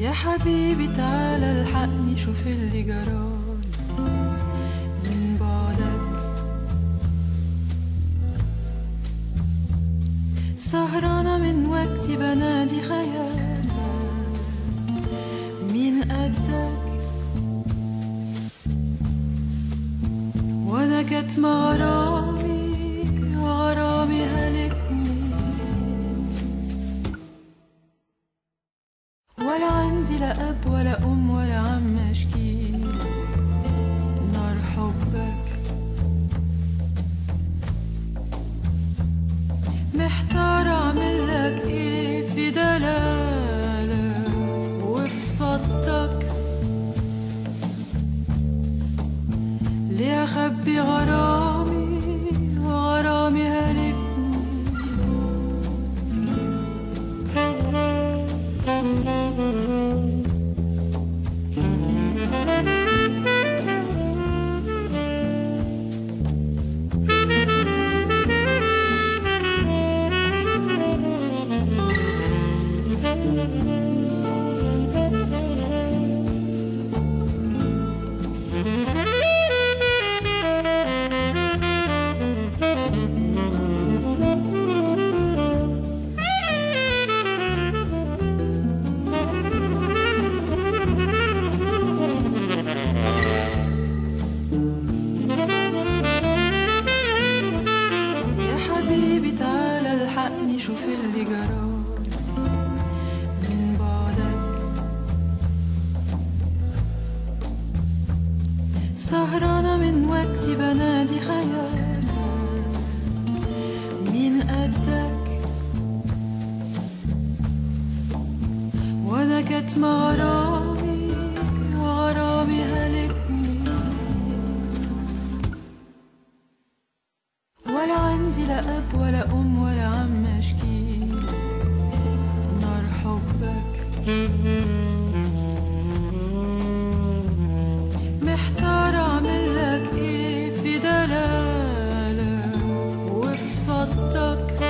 يا حبيبي تعالى الحقني شوف اللي جرالي من بعدك سهرانة من وقتي بنادي خيالك مين قدك وانا كتم غرامي غرامي هلكني ولا عندي لا اب ولا ام ولا عم اشكيل نار حبك محتار اعمل لك ايه في دلالك وفي صدك ليه اخبي غرامي غرامي هلكني يا حبيبي تعالى الحقني شوف اللي جرالي من بعدك سهرانة من وقتي بنادي خيالك مين قدك وانا كتم غرامي غرامي هلكني ولا عندي لا اب ولا ام ولا عم اشكيل نار حبك محتار اعمل لك ايه في دلالك وفي صدك